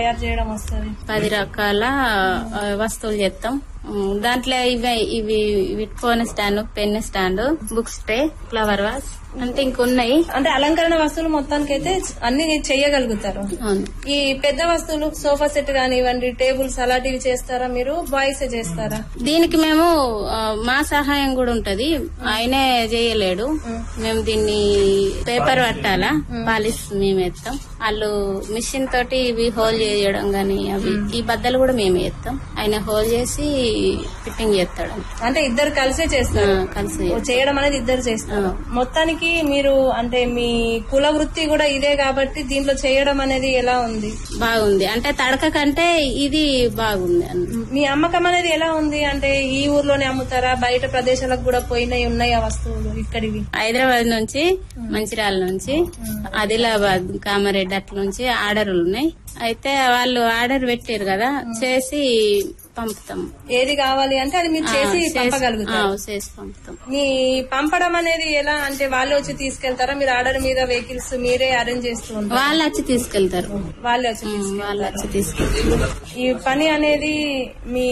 తయారు చేయడం వస్తుంది పది రకాల ఆ, వస్తువులు చేస్తాం ఉమ్, దాంట్లో ఇవి ఇవి విట్టుకోని stand pen stand books tray flower vase అంటే ఇంకున్నాయి అంటే అలంకరణ వస్తువులు మొత్తానికి అయితే అన్ని చేయగలుగుతారు అవును ఈ పెద్ద వస్తువులు సోఫా సెట్ కానివ్వండి టేబుల్స్ అలాంటివి చేస్తారా మీరు బాయ్స్ చేస్తారా దీనికి మేము ఆ, మా సహాయం కూడా ఉంటది ఆయనే చేయలేడు మేము దీన్ని పేపర్ పట్టాలా పాలిస్ మేము ఎత్తాం వాళ్ళు మిషన్ తోటి ఇవి హోల్ చేయడం గాని అవి ఈ బద్దలు కూడా మేము ఎత్తాం ఆయన హోల్ చేసి ఫిట్టింగ్ చేస్తాడు అంటే ఇద్దరు కలిసే ఆ, చేస్తారు కలిసి ఓ చేయడం అనేది ఇద్దరు చేస్తారు మొత్తానికి మీరు అంటే మీ కుల వృత్తి కూడా ఇదే కాబట్టి దీంట్లో చేయడం అనేది ఎలా ఉంది బాగుంది అంటే తడక కంటే ఇది బాగుంది అన్న మీ అమ్మకం అనేది ఎలా ఉంది అంటే ఈ ఊర్లోనే అమ్ముతారా బయట ప్రదేశాలకు కూడా పోయినాయి ఉన్నాయి ఆ వస్తువులు ఇక్కడివి హైదరాబాద్ నుంచి మంచిర్యాల నుంచి ఆదిలాబాద్ కామారెడ్డి అట్ల నుంచి ఆర్డర్లు ఉన్నాయి అయితే వాళ్ళు ఆర్డర్ పెట్టారు కదా చేసి పంపుతాం ఏది కావాలి అంటే అది మీరు చేసి ఆ, చేసి- పంపగలుగుతారు ఆ, చేసి పంపుతాం మీ పంపడం అనేది ఎలా అంటే వాళ్ళే వచ్చి తీసుకెళ్తారా మీరు ఆర్డర్ మీద వెహికల్స్ మీరే అరేంజ్ చేస్తూ ఉంటారు వాళ్ళు వచ్చి తీసుకెళ్తారు వాళ్ళే వచ్చి ఉమ్, తీసుకెళ్తారు. వాళ్ళు వచ్చి తీసుకెళ్తారు ఈ పని అనేది మీ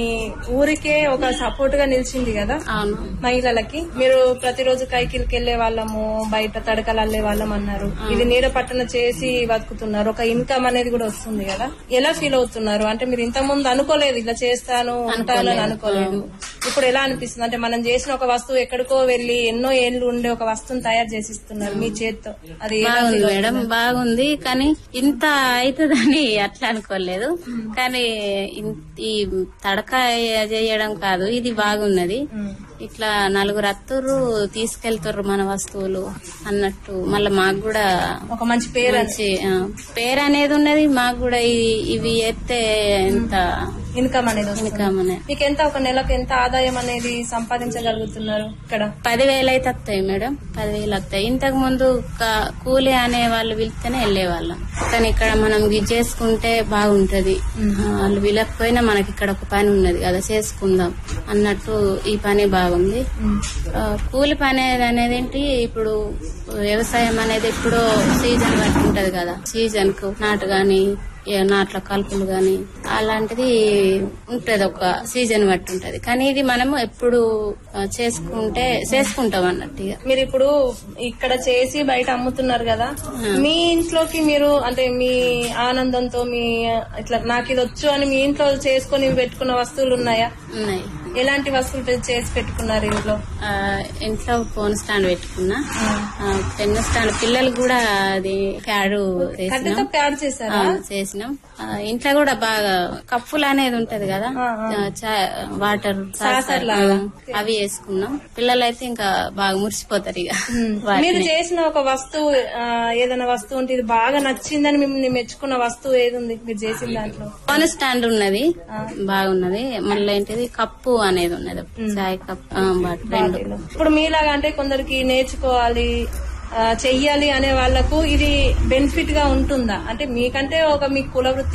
ఊరికే ఒక సపోర్ట్ గా నిలిచింది కదా అవును మహిళలకి మీరు ప్రతిరోజు కైకిల్కి వెళ్లే వాళ్ళము బయట తడకలు అల్లే వాళ్ళం అన్నారు ఇది నీడ పట్టణ చేసి బతుకుతున్నారు ఒక ఇన్కమ్ అనేది కూడా వస్తుంది కదా ఎలా ఫీల్ అవుతున్నారు అంటే మీరు ఇంత ముందు అనుకోలేదు ఇలా చేస్తాను ఉంటాను అని అనుకోలేదు ఇప్పుడు ఎలా అనిపిస్తుంది అంటే మనం చేసిన ఒక వస్తువు ఎక్కడికో వెళ్లి ఎన్నో ఏళ్లు ఉండే ఒక వస్తువుని తయారు చేసి ఇస్తున్నారు మీ చేత్తో అది ఎలా బాగుంది feel మేడం బాగుంది కానీ ఇంత అవుతుందని అట్లా అనుకోలేదు కానీ ఇన్- ఈ తడక చేయడం కాదు ఇది బాగున్నది ఉమ్. ఇట్లా నలుగురు అత్తురు తీసుకెళ్తారు మన వస్తువులు అన్నట్టు మళ్ళీ మాకు కూడా ఒక మంచి పేరు అని మంచి ఆ, పేరు అనేది ఉన్నది మాకు కూడా ఈ- ఇవి ఎత్తే ఎంత ఇన్కమ్ అనేది వస్తుంది ఇన్కమ్ అనేది మీకు ఎంత ఒక నెలకు ఎంత ఆదాయం అనేది సంపాదించగలుగుతున్నారు ఇక్కడ పదివేలు అయితే వస్తాయి మేడం పదివేలు వస్తాయి ఇంతకు ముందు క- కూలి అనే వాళ్ళు పిలిస్తేనే వెళ్ళేవాళ్ళం కానీ ఇక్కడ మనం ఇది చేసుకుంటే బాగుంటది ఆ, వాళ్ళు పిలకపోయినా మనకి ఇక్కడ ఒక పని ఉన్నది కదా చేసుకుందాం అన్నట్టు ఈ పని బాగుంది ఆ, కూలి పని అనేది ఏంటి ఇప్పుడు వ్యవసాయం అనేది ఎప్పుడో సీజన్ బట్టి ఉంటది కదా సీజన్ కు నాటు గాని ఏ నాట్ల కలుపులు గాని అలాంటిది ఉంటది ఒక సీజన్ బట్టి ఉంటది కానీ ఇది మనము ఎప్పుడు ఆ, చేసుకుంటే చేసుకుంటాం అన్నట్టు ఇక మీరు ఇప్పుడు ఇక్కడ చేసి బయట అమ్ముతున్నారు కదా మీ ఇంట్లోకి మీరు అంటే మీ ఆనందంతో మీ ఇట్లా నాకు ఇది వచ్చు అని మీ ఇంట్లో చేసుకొని పెట్టుకున్న వస్తువులు ఉన్నాయా ఉన్నాయి ఎలాంటి వస్తువులు పె- చేసి పెట్టుకున్నారు ఇంట్లో ఆ, ఇంట్లో ఫోన్ స్టాండ్ పెట్టుకున్నా ఆ, పెన్ స్టాండ్ పిల్లలు కూడా అది ప్యాడు చేసినాం కట్టెతో ప్యాడ్ చేశారా ఆ, చేసినాం ఆ, ఇంట్లో కూడా బాగా కప్పులు అనేది ఉంటది కదా ఆ, ఆ, చా- వాటర్ సాసర్ ఆ, లాగా. అవి వేసుకున్నాం పిల్లలు అయితే ఇంకా బాగా మురిసిపోతారు ఇక మీరు వాటిని. చేసిన ఒక వస్తువు ఆ, ఏదైనా వస్తువు ఉంటే ఇది బాగా నచ్చిందని మిమ్మల్ని మెచ్చుకున్న వస్తువు ఏది ఉంది మీరు చేసిన దాంట్లో ఫోన్ స్టాండ్ ఉన్నది బాగున్నది మళ్ళీ ఏంటిది కప్పు అనేది ఉన్నది చాయ్ కప్ ఆ, బాట్ రెండు ఇప్పుడు మీలాగా అంటే కొందరికి నేర్చుకోవాలి ఆ, చెయ్యాలి అనే వాళ్ళకు ఇది బెనిఫిట్ గా ఉంటుందా అంటే మీకంటే ఒక మీ కుల వృత్తి